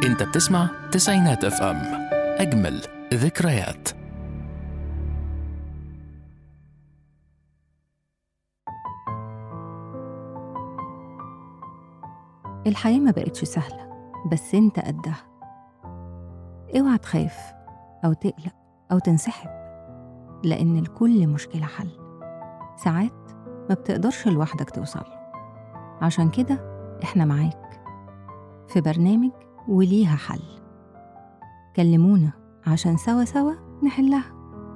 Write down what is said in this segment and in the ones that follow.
انت بتسمع تسعينات اف ام اجمل ذكريات الحياة ما بقتش سهلة بس انت قدها اوعى تخاف أو تقلق أو تنسحب لأن لكل مشكلة حل ساعات ما بتقدرش لوحدك توصل عشان كده احنا معاك في برنامج وليها حل كلمونا عشان سوا سوا نحلها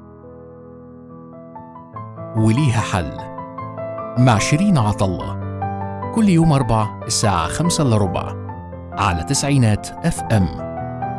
وليها حل مع شيرين عطلة كل يوم أربع الساعة خمسة إلا ربع على تسعينات اف ام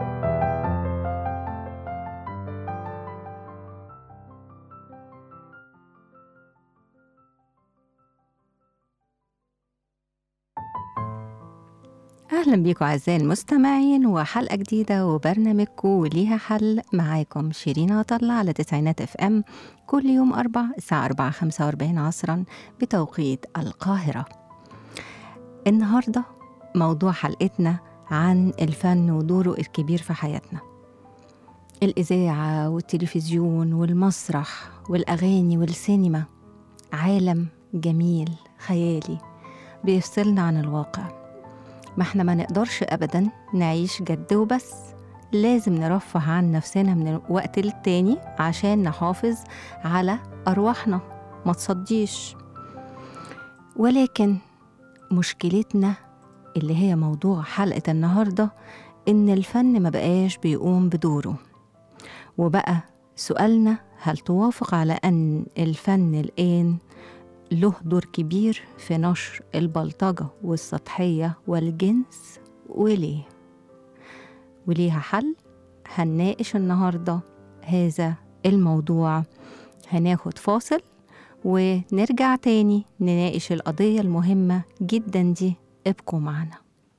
أهلا بيكم أعزائي المستمعين وحلقة جديدة وبرنامجكم وليها حل معاكم شيرين عطلة على تسعينات اف ام كل يوم أربع الساعة أربعة خمسة وأربعين عصرا بتوقيت القاهرة النهاردة موضوع حلقتنا عن الفن ودوره الكبير في حياتنا الإذاعة والتلفزيون والمسرح والأغاني والسينما عالم جميل خيالي بيفصلنا عن الواقع ما احنا ما نقدرش ابدا نعيش جد وبس لازم نرفه عن نفسنا من وقت للتاني عشان نحافظ على ارواحنا ما تصديش ولكن مشكلتنا اللي هي موضوع حلقة النهاردة إن الفن ما بقاش بيقوم بدوره وبقى سؤالنا هل توافق على أن الفن الآن له دور كبير في نشر البلطجة والسطحية والجنس وليه؟ وليها حل هنناقش النهاردة هذا الموضوع هناخد فاصل ونرجع تاني نناقش القضية المهمة جدا دي ابقوا معنا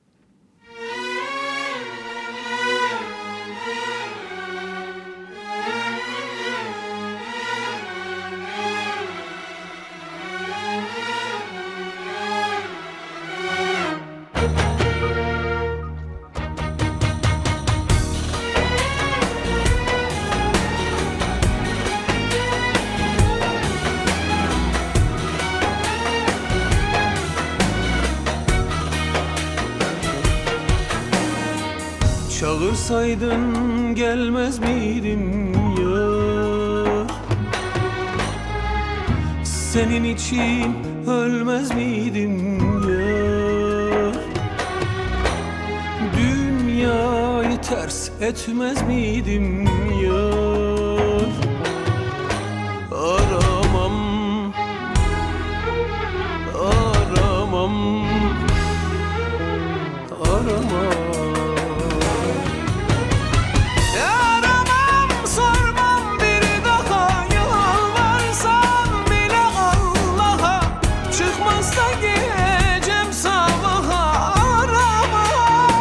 Çağırsaydın gelmez miydim ya Senin için ölmez miydim ya Dünyayı ters etmez miydim ya Aramam Aramam Aramam Aramam sormam bir daha Yalvarsam bile Allah'a Çıkmazsa gecem sabaha Aramam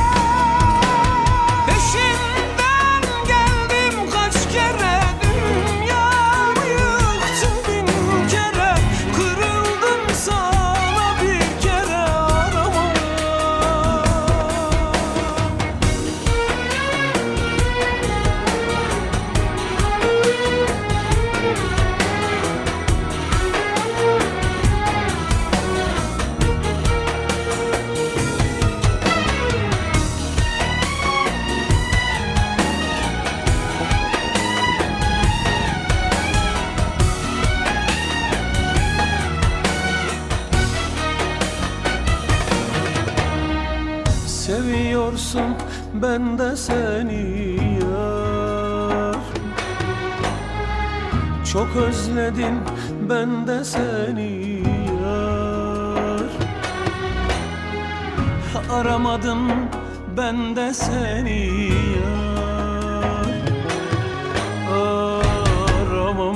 Peşinden geldim kaç kere Dünyamı yıktım bin kere Kırıldım sana bir kere Aramam Seviyorsun ben de seni yar Çok özledim ben de seni yar Aramadım ben de seni yar Aramam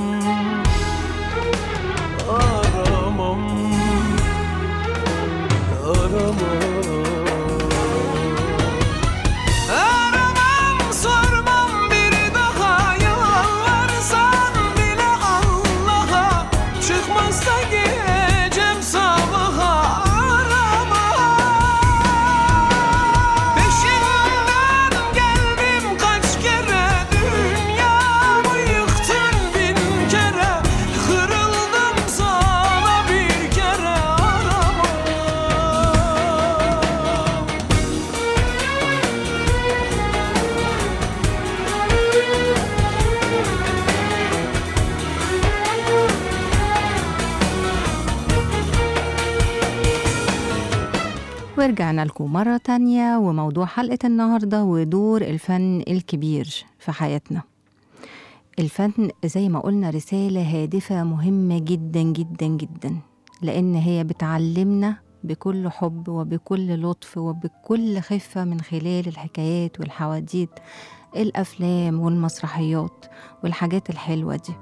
Aramam Aramam Aramam sormam bir daha Yalvarsam bile Allah'a Çıkmazsa gecem sabaha Aramam Peşinden ورجعنا لكم مرة تانية وموضوع حلقة النهاردة ودور الفن الكبير في حياتنا الفن زي ما قلنا رسالة هادفة مهمة جدا جدا جدا لأن هي بتعلمنا بكل حب وبكل لطف وبكل خفة من خلال الحكايات والحواديت الأفلام والمسرحيات والحاجات الحلوة دي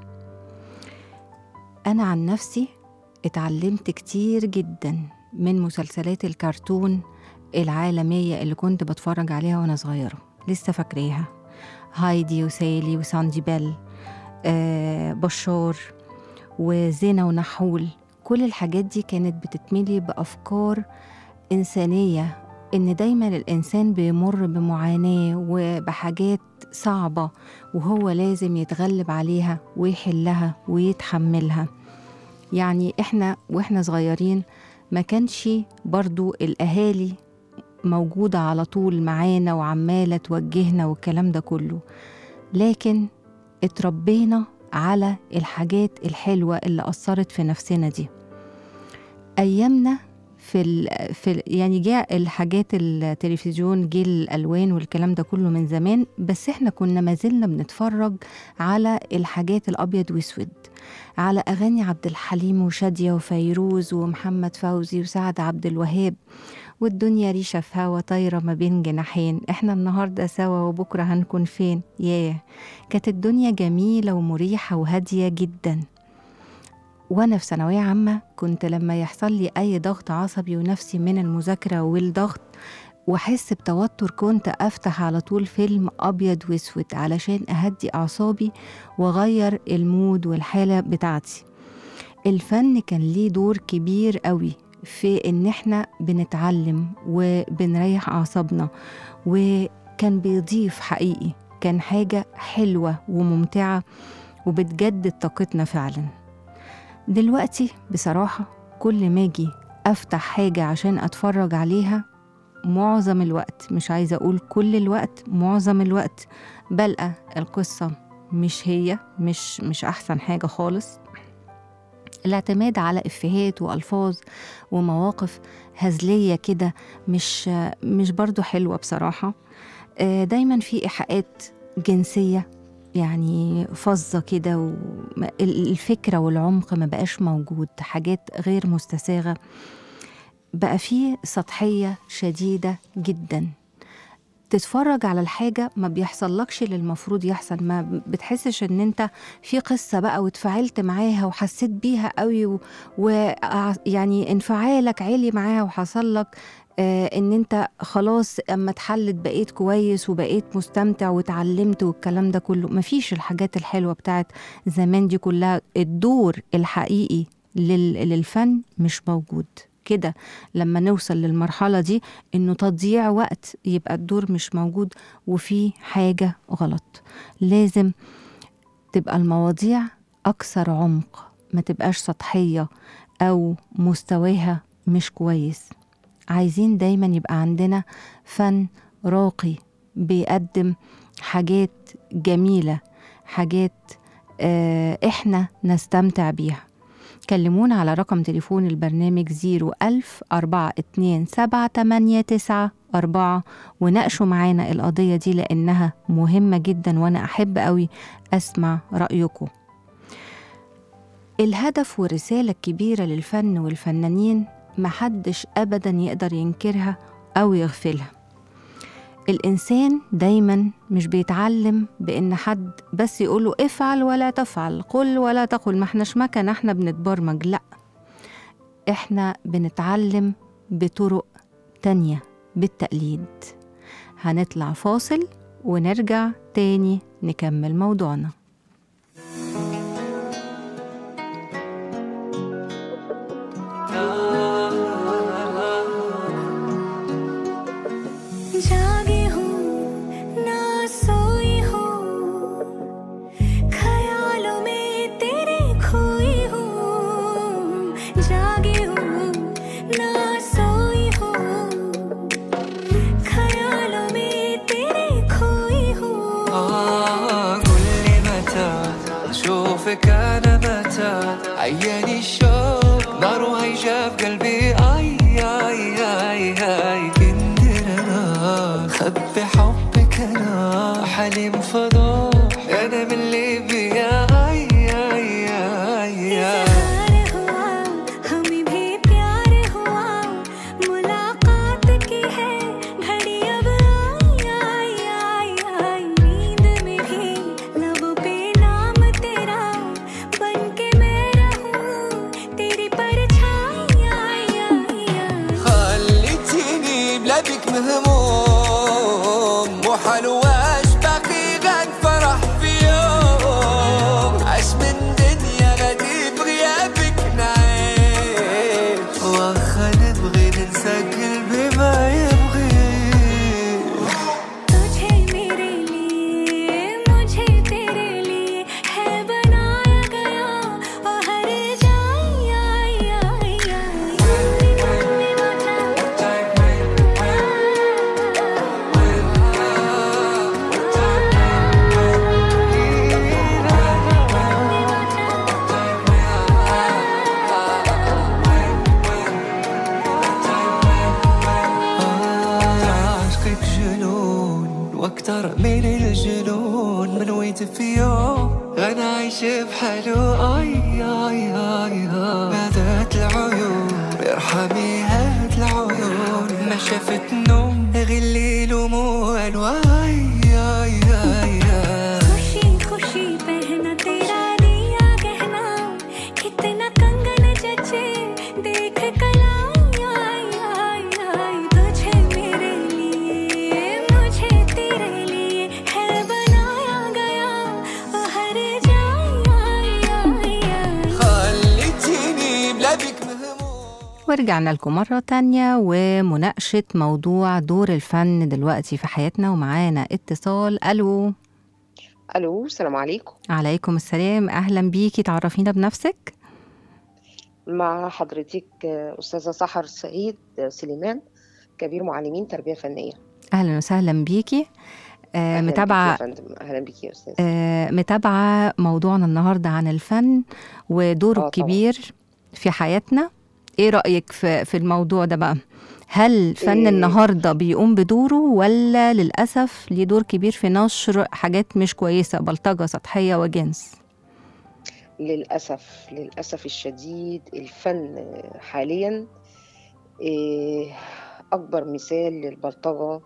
أنا عن نفسي اتعلمت كتير جدا من مسلسلات الكرتون العالمية اللي كنت بتفرج عليها وأنا صغيرة لسه فاكراها هايدي وسالي وساندي بيل آه بشار وزينة ونحول كل الحاجات دي كانت بتتملي بأفكار إنسانية إن دايما الإنسان بيمر بمعاناة وبحاجات صعبة وهو لازم يتغلب عليها ويحلها ويتحملها يعني إحنا وإحنا صغيرين ما كانش برضو الأهالي موجودة على طول معانا وعمالة توجهنا والكلام ده كله لكن اتربينا على الحاجات الحلوة اللي أثرت في نفسنا دي أيامنا في ال في ال يعني جاء الحاجات التلفزيون جه الالوان والكلام ده كله من زمان بس احنا كنا ما زلنا بنتفرج على الحاجات الابيض واسود على اغاني عبد الحليم وشاديه وفيروز ومحمد فوزي وسعد عبد الوهاب والدنيا ريشه في هوا طايره ما بين جناحين احنا النهارده سوا وبكره هنكون فين ياه كانت الدنيا جميله ومريحه وهاديه جدا وانا في ثانويه عامه كنت لما يحصل لي اي ضغط عصبي ونفسي من المذاكره والضغط واحس بتوتر كنت افتح على طول فيلم ابيض واسود علشان اهدي اعصابي واغير المود والحاله بتاعتي الفن كان ليه دور كبير قوي في ان احنا بنتعلم وبنريح اعصابنا وكان بيضيف حقيقي كان حاجه حلوه وممتعه وبتجدد طاقتنا فعلا دلوقتي بصراحة كل ما اجي افتح حاجة عشان اتفرج عليها معظم الوقت مش عايزة اقول كل الوقت معظم الوقت بلقى القصة مش هي مش مش احسن حاجة خالص الاعتماد على افيهات والفاظ ومواقف هزلية كده مش مش برضو حلوة بصراحة آه، دايما في ايحاءات جنسية يعني فظة كده والفكرة والعمق ما بقاش موجود حاجات غير مستساغة بقى فيه سطحية شديدة جدا تتفرج على الحاجة ما بيحصلكش اللي المفروض يحصل ما بتحسش ان انت في قصة بقى واتفاعلت معاها وحسيت بيها قوي و... و... يعني انفعالك عالي معاها وحصل لك آه ان انت خلاص اما اتحلت بقيت كويس وبقيت مستمتع واتعلمت والكلام ده كله مفيش الحاجات الحلوة بتاعت زمان دي كلها الدور الحقيقي لل... للفن مش موجود كده لما نوصل للمرحلة دي إنه تضييع وقت يبقى الدور مش موجود وفي حاجة غلط لازم تبقى المواضيع أكثر عمق ما تبقاش سطحية أو مستواها مش كويس عايزين دايما يبقى عندنا فن راقي بيقدم حاجات جميلة حاجات آه إحنا نستمتع بيها كلمونا على رقم تليفون البرنامج 01000 427 أربعة وناقشوا معانا القضية دي لأنها مهمة جدا وأنا أحب قوي أسمع رأيكم الهدف والرسالة الكبيرة للفن والفنانين محدش أبدا يقدر ينكرها أو يغفلها الإنسان دايما مش بيتعلم بإن حد بس يقوله افعل ولا تفعل قل ولا تقل ما احناش مكنة احنا بنتبرمج لأ احنا بنتعلم بطرق تانية بالتقليد هنطلع فاصل ونرجع تاني نكمل موضوعنا जागी हूँ ना सोई हूँ ख्यालों में तेरे खोई हूँ जागी हूँ ना सोई हूँ ख्यालों में तेरे खोई हूँ गुल्ले مهموم مو حلوة باقي غير فرح في يوم عاش من دنيا غادي بغيابك نعيش واخا نبغي ننسى قلبي ما يبغي तुझे मेरे लिए मुझे तेरे लिए है बनाया गया और हर जाई आई आई आई عشقك جنون واكتر من الجنون من ويت في يوم غنعيش بحالو اي اي اي هادت العيون ارحمي هاد العيون ما شافت نوم غير الليل وموال واي اي اي اي खुशी खुशी पहना तेरा दिया गहना कितना कंगन जचे देख कलाई आई आई आई तुझे मेरे लिए मुझे तेरे लिए है बनाया गया और हर जाई आई आई आई خليتيني بلا بك مهموم ورجعنا لكم مرة تانية ومناقشة موضوع دور الفن دلوقتي في حياتنا ومعانا اتصال ألو الو السلام عليكم عليكم السلام أهلا بيكي تعرفينا بنفسك مع حضرتك آه، استاذه سحر سعيد آه، سليمان كبير معلمين تربيه فنيه أهلا وسهلا بيكي آه أهلاً بيك متابعة يا فندم اهلا بك يا استاذ آه متابعة موضوعنا النهاردة عن الفن ودوره آه، طبعاً. الكبير في حياتنا ايه رأيك في, في الموضوع ده بقى هل فن إيه. النهاردة بيقوم بدوره ولا للأسف ليه دور كبير في نشر حاجات مش كويسة بلطجة سطحية وجنس للاسف للاسف الشديد الفن آه، حاليا آه، اكبر مثال للبلطجه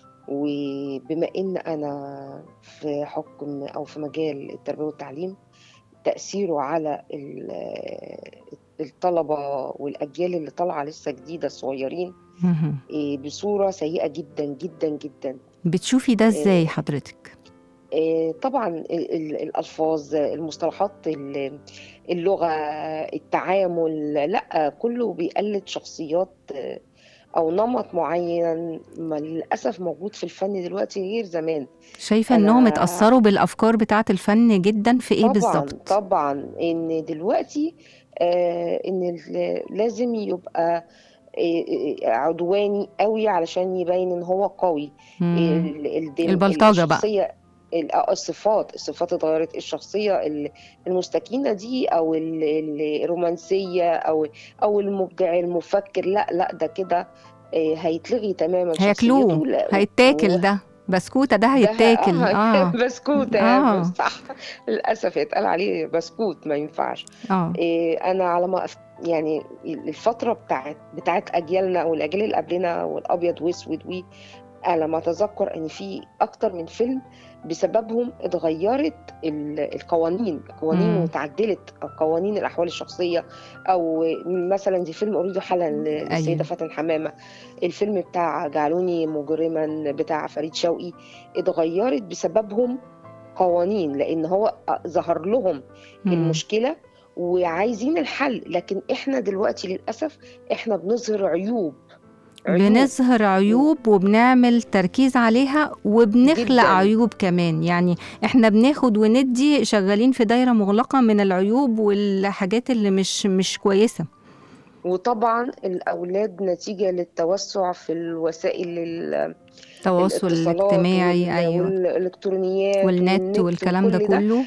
وبما ان انا في حكم او في مجال التربيه والتعليم تاثيره على ال- آه، الطلبه والاجيال اللي طالعه لسه جديده الصغيرين مهم. آه، بصوره سيئه جدا جدا جدا بتشوفي ده ازاي إيه. حضرتك آه، طبعا ال- ال- الالفاظ المصطلحات ال- اللغه التعامل لا كله بيقلد شخصيات آه، او نمط معين ما للاسف موجود في الفن دلوقتي غير زمان شايفة أنا- انهم اتأثروا بالأفكار بتاعة الفن جدا في ايه طبعا بالظبط طبعا ان دلوقتي آه ان ال- لازم يبقى آه، آه، عدواني قوي علشان يبين ان هو قوي مم. ال- الدم- البلطجة بقى. الشخصية ال- آه، الصفات الصفات اتغيرت الشخصية ال- المستكينة دي أو ال- ال- الرومانسية أو أو المبدع المفكر لا لا ده كده آه، هيتلغي تماما هياكلوه شخصيته، لا، هيتاكل و- ده بسكوتة ده ده هيتاكل اه اه بسكوت آه. آه. صح للأسف يتقال عليه بسكوت ما ينفعش اه إيه انا على ما أف- يعني الفتره بتاعت بتاعت اجيالنا والاجيال اللي قبلنا والابيض واسود وي على ما اتذكر ان في اكتر من فيلم بسببهم اتغيرت ال- القوانين القوانين مم. وتعدلت قوانين الاحوال الشخصيه او مثلا زي فيلم اريد حلا للسيده أيوة. فاتن حمامه الفيلم بتاع جعلوني مجرما بتاع فريد شوقي اتغيرت بسببهم قوانين لان هو ظهر لهم مم. المشكله وعايزين الحل لكن احنا دلوقتي للاسف احنا بنظهر عيوب عيوب. بنظهر عيوب وبنعمل تركيز عليها وبنخلق جداً. عيوب كمان يعني احنا بناخد وندي شغالين في دايرة مغلقة من العيوب والحاجات اللي مش مش كويسة وطبعا الاولاد نتيجه للتوسع في الوسائل ال- التواصل الاتصالات الاجتماعي وال- ايوه والالكترونيات والنت والكلام ده وكل كله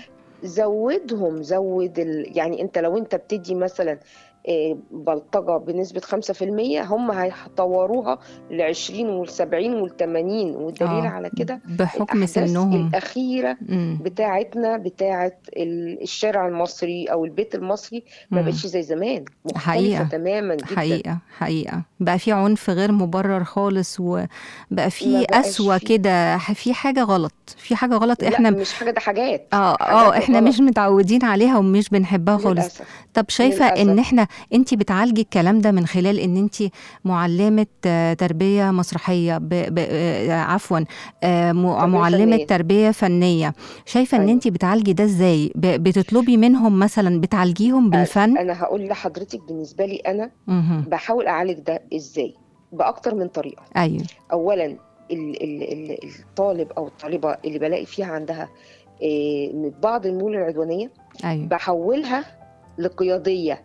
زودهم زود ال... يعني انت لو انت بتدي مثلا آه، بلطجة بنسبة 5% هم هيطوروها ل 20 وال 70 وال 80 والدليل آه. على كده بحكم الأحداث سنهم الأخيرة مم. بتاعتنا بتاعت ال- الشارع المصري او البيت المصري ما مم. بقتش زي زمان مختلفة حقيقة. تماما جدا حقيقة حقيقة بقى في عنف غير مبرر خالص وبقى ما في بقاش قسوة في- كده في حاجة غلط في حاجة غلط لا احنا مش حاجة ده حاجات اه اه حاجات احنا غلط. مش متعودين عليها ومش بنحبها خالص للأسف طب شايفة ان للأسف. احنا انت بتعالجي الكلام ده من خلال ان انت معلمه آه، تربيه مسرحيه ب... ب... آه، عفوا آه، م- تربية معلمه فنية. تربيه فنيه شايفه ان أيوة. انت بتعالجي ده ازاي ب... بتطلبي منهم مثلا بتعالجيهم بالفن انا هقول لحضرتك بالنسبه لي انا مهم. بحاول اعالج ده ازاي باكتر من طريقه ايوه اولا ال- ال- ال- الطالب او الطالبه اللي بلاقي فيها عندها آه، من بعض الميول العدوانيه ايوه بحولها لقياديه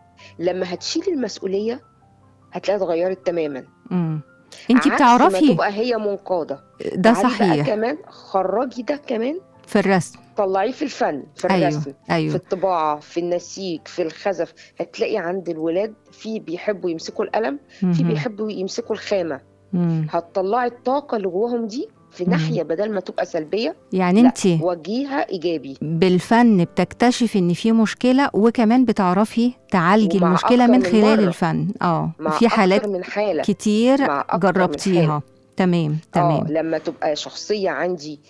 لما هتشيل المسؤوليه هتلاقيها اتغيرت تماما امم انت عكس ما بتعرفي تبقى هي منقاده ده تعالي بقى صحيح كمان خرجي ده كمان في الرسم طلعيه في الفن في ايوه الرسم في ايوه الطباعه في النسيج في الخزف هتلاقي عند الولاد في بيحبوا يمسكوا القلم في مهم. بيحبوا يمسكوا الخامه مم. هتطلعي الطاقه اللي جواهم دي في مم. ناحيه بدل ما تبقى سلبيه يعني لا انت وجيها ايجابي بالفن بتكتشفي ان في مشكله وكمان بتعرفي تعالجي ومع المشكله أكتر من من خلال مرة. الفن اه مع في حالات اكتر من حاله كتير مع أكتر من جربتيها تمام اه تمام لما تبقى شخصيه عندي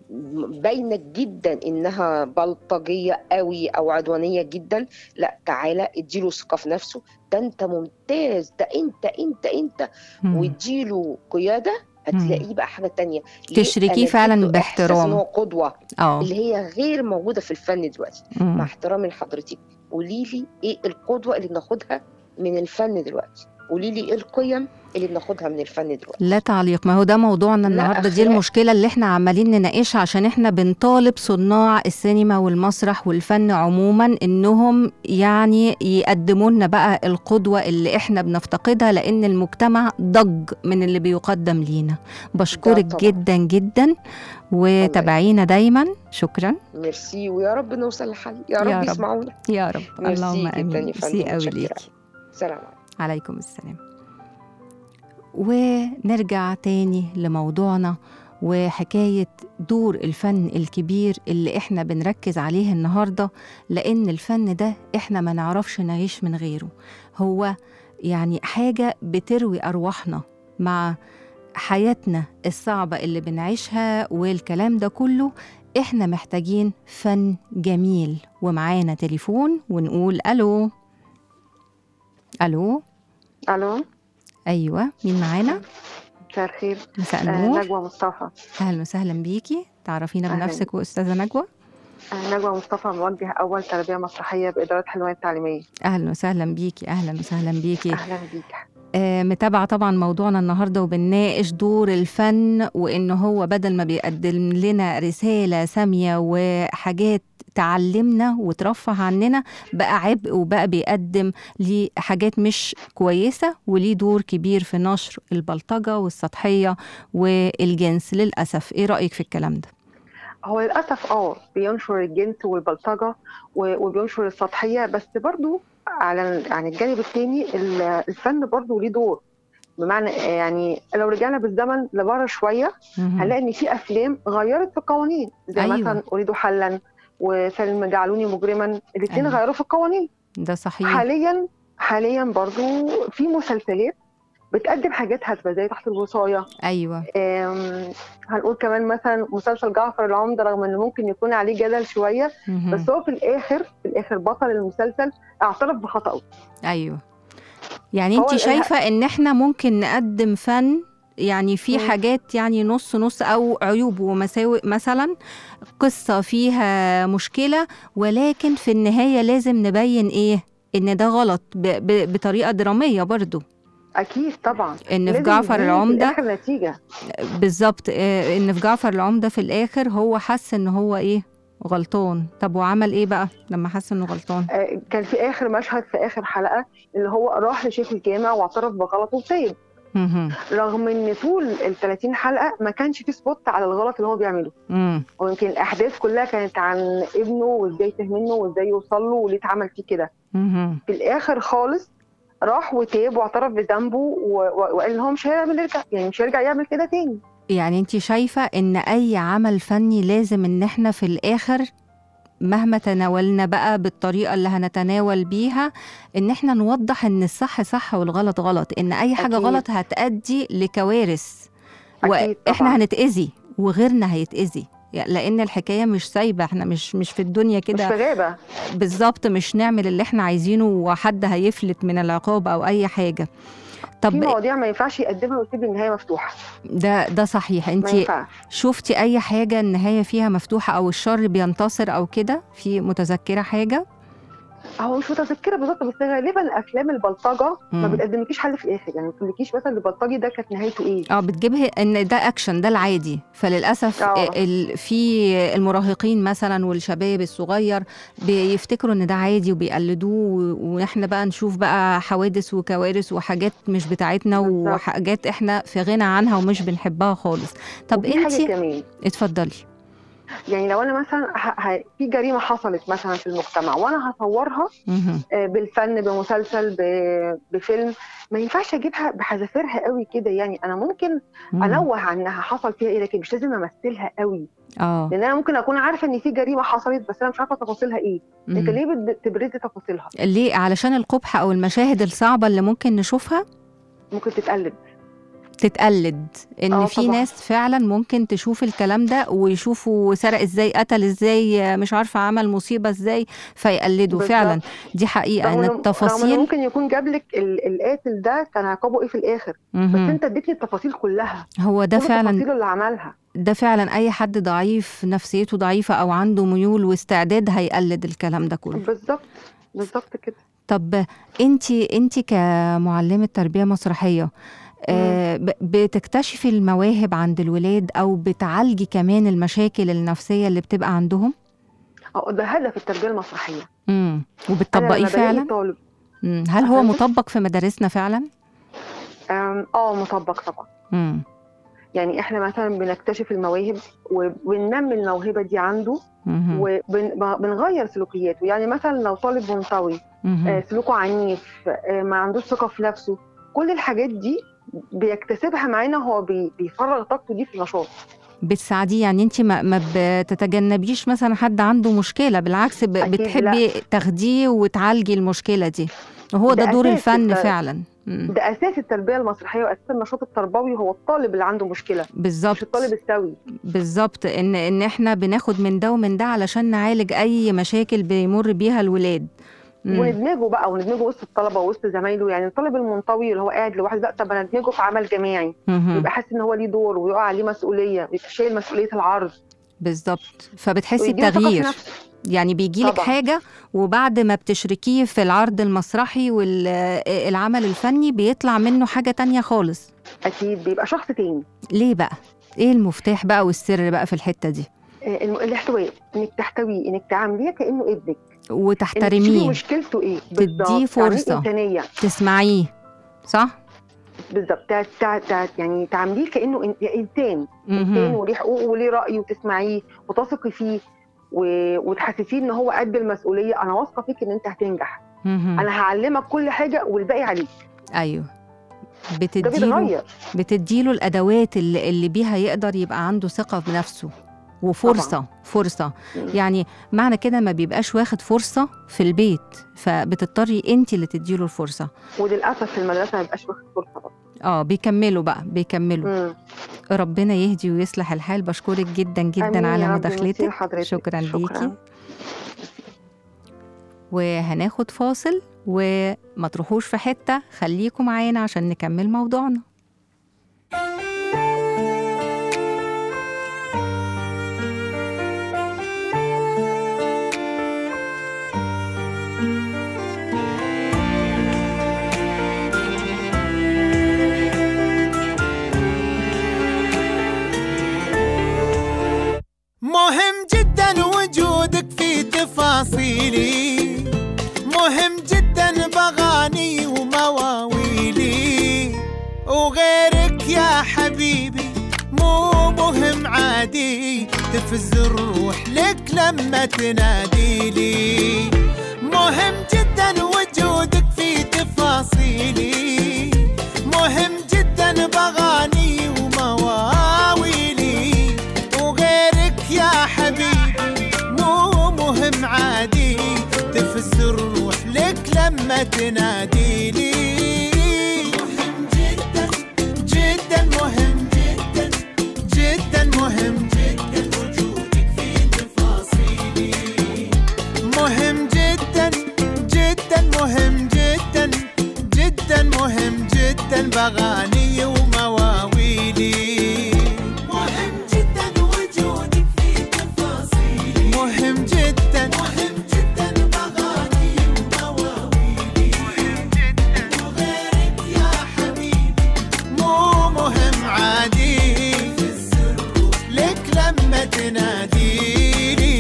باينه جدا انها بلطجيه قوي او عدوانيه جدا لا تعالى اديله ثقه في نفسه ده انت ممتاز ده انت انت انت مم. واديله قياده هتلاقيه بقى حاجه تانية ليه؟ تشركيه أنا فعلاً اديته إحساس باحترام. ان هو قدوه اه اللي هي غير موجوده في الفن دلوقتي مم. مع احترامي لحضرتك قولي لي ايه القدوه اللي بناخدها من الفن دلوقتي قولي لي ايه القيم اللي بناخدها من الفن دلوقتي لا تعليق ما هو ده موضوعنا لا النهارده دي أخلاق. المشكله اللي احنا عمالين نناقشها عشان احنا بنطالب صناع السينما والمسرح والفن عموما انهم يعني يقدموا لنا بقى القدوه اللي احنا بنفتقدها لان المجتمع ضج من اللي بيقدم لينا بشكرك طبعا. جدا جدا وتابعينا دايما شكرا ميرسي ويا رب نوصل لحل يا رب, يا رب. يسمعونا يا رب ميرسي اللهم جدا امين يا ميرسي فندم قوي متشكرة. ليكي سلام عليكم عليكم السلام ونرجع تاني لموضوعنا وحكاية دور الفن الكبير اللي احنا بنركز عليه النهاردة لأن الفن ده احنا ما نعرفش نعيش من غيره هو يعني حاجة بتروي أرواحنا مع حياتنا الصعبة اللي بنعيشها والكلام ده كله احنا محتاجين فن جميل ومعانا تليفون ونقول ألو ألو الو أيوة مين معانا؟ مساء الخير مساء آه، النور نجوى مصطفى اهلا وسهلا بيكي تعرفينا أهلاً. بنفسك واستاذه نجوى آه، نجوى مصطفى موجه اول تربيه مسرحيه باداره حلوان التعليميه اهلا وسهلا بيكي اهلا وسهلا بيكي اهلا بيك آه متابعه طبعا موضوعنا النهارده وبنناقش دور الفن وان هو بدل ما بيقدم لنا رساله ساميه وحاجات تعلمنا وترفه عننا بقى عبء وبقى بيقدم ليه حاجات مش كويسه وليه دور كبير في نشر البلطجه والسطحيه والجنس للاسف ايه رايك في الكلام ده هو للاسف اه بينشر الجنس والبلطجه و- وبينشر السطحيه بس برضو على عن الجانب التاني ال- الفن برضو ليه دور بمعنى آه، يعني لو رجعنا بالزمن لورا شويه مهم. هنلاقي ان في افلام غيرت في القوانين زي أيوة. مثلا اريد حلا وفيلم جعلوني مجرما الاثنين أيوة. غيروا في القوانين ده صحيح حاليا حاليا برضو في مسلسلات بتقدم حاجات هادفه زي تحت الوصايه ايوه آم، هنقول كمان مثلا مسلسل جعفر العمدة رغم انه ممكن يكون عليه جدل شويه مهم. بس هو في الاخر في الاخر بطل المسلسل اعترف بخطأه ايوه يعني هو انت ال- شايفه ان احنا ممكن نقدم فن يعني في مم. حاجات يعني نص نص او عيوب ومساوئ مثلا قصه فيها مشكله ولكن في النهايه لازم نبين ايه ان ده غلط ب ب بطريقه دراميه برضو اكيد طبعا ان في لازم جعفر يديني في العمده الاخر نتيجه بالظبط آه، ان في جعفر العمده في الاخر هو حس ان هو ايه غلطان طب وعمل ايه بقى لما حس انه غلطان آه، كان في اخر مشهد في اخر حلقه اللي هو راح لشيخ الجامع واعترف بغلطه وسيب مهم. رغم ان طول ال 30 حلقه ما كانش في سبوت على الغلط اللي هو بيعمله مم. ويمكن الاحداث كلها كانت عن ابنه وازاي تاه منه وازاي يوصل له وليه اتعمل فيه كده مهم. في الاخر خالص راح وتاب واعترف بذنبه و- و- وقال ان هو مش هيعمل يرجع يعني مش هيرجع يعمل كده تاني يعني انت شايفة ان اي عمل فني لازم ان احنا في الاخر مهما تناولنا بقى بالطريقة اللي هنتناول بيها ان احنا نوضح ان الصح صح والغلط غلط ان اي حاجة أكيد. غلط هتأدي لكوارث أكيد واحنا طبعاً. هنتأذي وغيرنا هيتأذي لان الحكايه مش سايبه احنا مش مش في الدنيا مش كده في غابه بالظبط مش نعمل اللي احنا عايزينه وحد هيفلت من العقاب او اي حاجه في طب مواضيع ما ينفعش يقدمها ويسيب النهايه مفتوحه ده ده صحيح ما انت ينفعش شفتي اي حاجه النهايه فيها مفتوحه او الشر بينتصر او كده في متذكره حاجه هو مش متذكره بالظبط بس غالبا افلام البلطجه ما مم. بتقدملكيش حل في الاخر يعني ما بتقولكيش مثلا البلطجي ده كانت نهايته ايه اه بتجيبها ان ده اكشن ده العادي فللاسف آه. ال- في المراهقين مثلا والشباب الصغير بيفتكروا ان ده عادي وبيقلدوه و- واحنا بقى نشوف بقى حوادث وكوارث وحاجات مش بتاعتنا بالظبط. وحاجات احنا في غنى عنها ومش بنحبها خالص طب وفي حاجه انت كمان اتفضلي يعني لو انا مثلا ه... ه... في جريمه حصلت مثلا في المجتمع وانا هصورها مهم. آه، بالفن بمسلسل ب... بفيلم ما ينفعش اجيبها بحذافيرها قوي كده يعني انا ممكن مم. انوه عنها حصل فيها ايه لكن مش لازم امثلها قوي اه لان انا ممكن اكون عارفه ان في جريمه حصلت بس انا مش عارفه تفاصيلها ايه لكن مم. ليه بت- تبرزي تفاصيلها ليه علشان القبح او المشاهد الصعبه اللي ممكن نشوفها ممكن تتقلد تتقلد ان آه في طبعاً. ناس فعلا ممكن تشوف الكلام ده ويشوفوا سرق ازاي قتل ازاي مش عارفه عمل مصيبه ازاي فيقلدوا بالظبط. فعلا دي حقيقه رغم ان إنه- رغم إنه التفاصيل ممكن يكون جاب لك ال- القاتل ده كان عقابه ايه في الاخر بس مهم. انت اديتني التفاصيل كلها هو ده كل فعلا التفاصيل اللي عملها ده فعلا اي حد ضعيف نفسيته ضعيفه او عنده ميول واستعداد هيقلد الكلام ده كله بالظبط بالظبط كده طب انت انت كمعلمه تربيه مسرحيه آه، ب- بتكتشفي المواهب عند الولاد او بتعالجي كمان المشاكل النفسيه اللي بتبقى عندهم أه، ده هدف التربيه المسرحيه امم أنا وبتطبقيه لما بلاقي فعلا طالب مم. هل هو فهمت؟ مطبق في مدارسنا فعلا أم، اه مطبق طبعا امم يعني احنا مثلا بنكتشف المواهب وبننمي الموهبه دي عنده مهم. وبنغير سلوكياته يعني مثلا لو طالب منطوي مهم. آه، سلوكه عنيف آه، ما عندوش ثقه في نفسه كل الحاجات دي بيكتسبها معانا هو بي- بيفرغ طاقته دي في النشاط بتساعديه يعني انت ما, ما بتتجنبيش مثلا حد عنده مشكله بالعكس ب... أكيد بتحبي تاخديه وتعالجي المشكله دي وهو ده, ده دور أساس الفن الت- فعلا مم. ده اساس التربيه المسرحيه واساس النشاط التربوي هو الطالب اللي عنده مشكله مش بالظبط الطالب السوي بالظبط ان ان احنا بناخد من ده ومن ده علشان نعالج اي مشاكل بيمر بيها الولاد مم. وندمجه بقى وندمجه وسط الطلبه ووسط زمايله يعني الطالب المنطوي اللي هو قاعد لوحده لا طب انا ادمجه في عمل جماعي مهم. يبقى حاسس ان هو ليه دور ويقع عليه مسؤوليه يبقى شايل مسؤوليه العرض بالظبط فبتحسي ويديله ثقة في بتغيير نفسه. يعني بيجيلك طبعاً. حاجة وبعد ما بتشركيه في العرض المسرحي والعمل الفني بيطلع منه حاجة تانية خالص اكيد بيبقى شخص تاني ليه بقى؟ ايه المفتاح بقى والسر بقى في الحتة دي؟ آه، الم- الاحتواء انك تحتويه انك تعامليه كانه ابنك انك تشوفي وتحترميه مشكلته ايه تديه بالظبط. تعامليه فرصة. انسانيه تسمعيه صح؟ بالظبط تع- تع- تع- يعني تعامليه كانه إن- انسان انسان مهم. وليه حقوق وليه راي وتسمعيه وتثقي فيه و... وتحسسيه ان هو قد المسؤوليه انا واثقه فيك ان انت هتنجح مهم. انا هعلمك كل حاجه والباقي عليك ايوه ده بتديله بيتغير بتديله الادوات اللي, اللي بيها يقدر يبقى عنده ثقه بنفسه وفرصه طبعا. فرصه مم. يعني معنى كده ما بيبقاش واخد فرصه في البيت فبتضطري انت اللي تديله الفرصه وللاسف في المدرسه ما بيبقاش واخد فرصه برضه اه بيكملوا بقى بيكملوا مم. ربنا يهدي ويصلح الحال بشكرك جدا آمين جدا يا على رب، ميرسي مداخلتك لحضرتك. شكرا ليكي شكرا وهناخد فاصل وما تروحوش في حته خليكم معانا عشان نكمل موضوعنا مهم جدا وجودك في تفاصيلي مهم جدا بغاني ومواويلي وغيرك يا حبيبي مو مهم عادي تفز الروح لك لما تناديلي مهم جدا وجودك في تفاصيلي مهم جدا بغاني ومواويلي وغيرك يا حبيبي مو مهم عادي تفز الروح لك لما تناديلي مهم جدا جدا مهم جدا جدا مهم جدا وجودك بأغاني ومواويلي مهم جدا وجودك في تفاصيلي مهم جدا مهم جدا بأغاني ومواويلي مهم جدا وغيرك يا حبيبي مو مهم عادي في السر لك لما تناديلي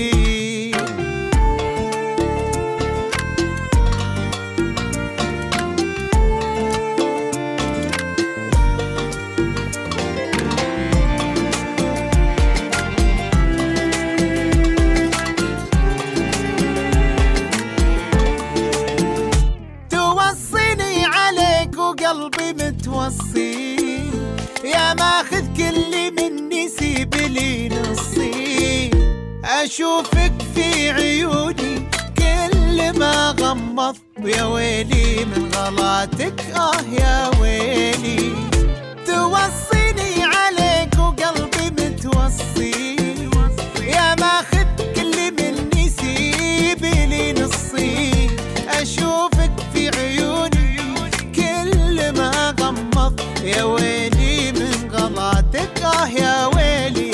توصيني عليك وقلبي متوصي يا ماخذ كل مني سيب لي نصي اشوفك في عيوني كل ما غمضت يا ويلي من غلاتك اه يا ويلي توصيني عليك وقلبي متوصي يا ماخذ كل مني سيب لي نصي اشوفك في عيوني كل ما غمض يا ويلي من غلطك اه يا ويلي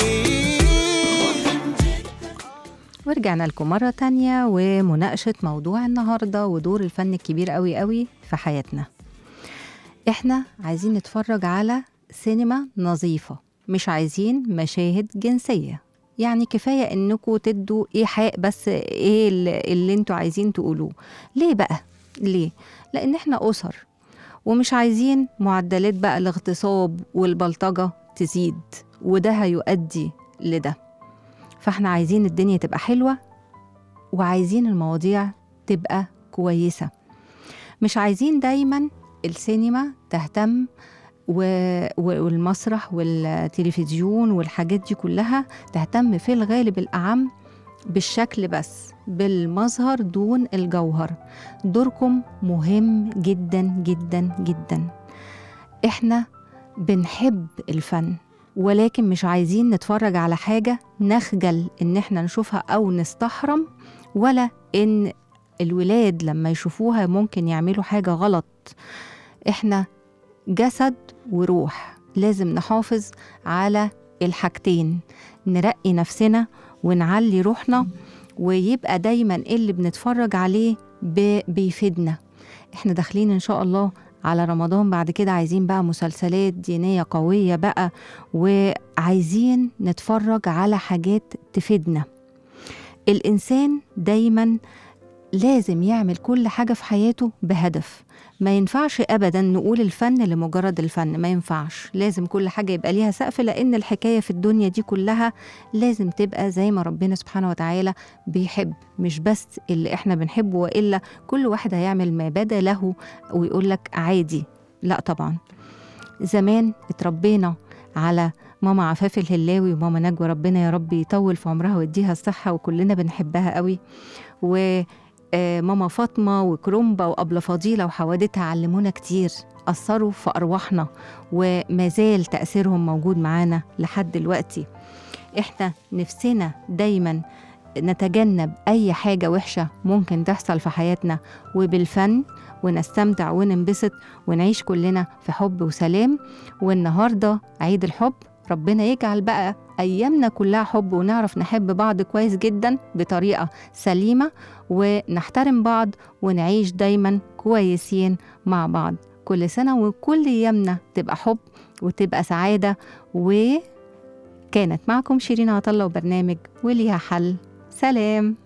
ورجعنا لكم مرة تانية ومناقشة موضوع النهاردة ودور الفن الكبير قوي قوي في حياتنا احنا عايزين نتفرج على سينما نظيفة مش عايزين مشاهد جنسية يعني كفاية انكم تدوا ايحاء بس ايه اللي, اللي انتوا عايزين تقولوه ليه بقى ليه لان احنا اسر ومش عايزين معدلات بقى الاغتصاب والبلطجة تزيد وده هيؤدي لده فاحنا عايزين الدنيا تبقى حلوة وعايزين المواضيع تبقى كويسة مش عايزين دايما السينما تهتم و... و- والمسرح والتلفزيون والحاجات دي كلها تهتم في الغالب الأعم بالشكل بس بالمظهر دون الجوهر دوركم مهم جدا جدا جدا احنا بنحب الفن ولكن مش عايزين نتفرج على حاجة نخجل إن إحنا نشوفها أو نستحرم ولا إن الولاد لما يشوفوها ممكن يعملوا حاجة غلط إحنا جسد وروح لازم نحافظ على الحاجتين نرقي نفسنا ونعلي روحنا ويبقى دايما اللي بنتفرج عليه ب- بيفيدنا احنا داخلين ان شاء الله على رمضان بعد كده عايزين بقى مسلسلات دينية قوية بقى وعايزين نتفرج على حاجات تفيدنا الإنسان دايما لازم يعمل كل حاجة في حياته بهدف ما ينفعش أبدا نقول الفن لمجرد الفن ما ينفعش لازم كل حاجة يبقى ليها سقف لأن الحكاية في الدنيا دي كلها لازم تبقى زي ما ربنا سبحانه وتعالى بيحب مش بس اللي احنا بنحبه وإلا كل واحد هيعمل ما بدا له ويقول لك عادي لا طبعا زمان اتربينا على ماما عفاف الهلاوي وماما نجوى ربنا يا رب يطول في عمرها ويديها الصحة وكلنا بنحبها قوي و آه، ماما فاطمة وكرومبا وأبلة فضيلة وحوادتها علمونا كتير أثروا في أرواحنا وما زال تأثيرهم موجود معانا لحد دلوقتي إحنا نفسنا دايما نتجنب أي حاجة وحشة ممكن تحصل في حياتنا وبالفن ونستمتع وننبسط ونعيش كلنا في حب وسلام والنهاردة عيد الحب ربنا يجعل بقى أيامنا كلها حب ونعرف نحب بعض كويس جدا بطريقة سليمة ونحترم بعض ونعيش دايما كويسين مع بعض كل سنة وكل أيامنا تبقى حب وتبقى سعادة وكانت معكم شيرين عطلة وبرنامج وليها حل سلام